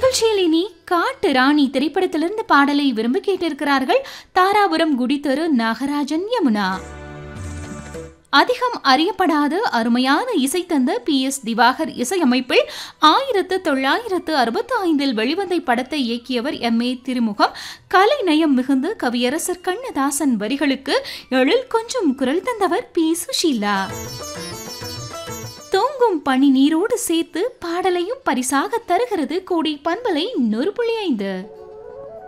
நிகழ்ச்சியில் இனி காட்டு ராணி திரைப்படத்திலிருந்து பாடலை விரும்பி கேட்டிருக்கிறார்கள் தாராபுரம் குடித்தெரு நாகராஜன் யமுனா அதிகம் அறியப்படாத அருமையான இசை தந்த பி எஸ் திவாகர் இசையமைப்பில் ஆயிரத்து தொள்ளாயிரத்து அறுபத்தி ஐந்தில் வெளிவந்த படத்தை இயக்கியவர் எம் ஏ திருமுகம் கலை நயம் மிகுந்து கவியரசர் கண்ணதாசன் வரிகளுக்கு எழில் கொஞ்சம் குரல் தந்தவர் பி சுஷீலா தூங்கும் பனி நீரோடு சேர்த்து பாடலையும் பரிசாக தருகிறது கோடி பண்பலை நூறு புள்ளி ஐந்து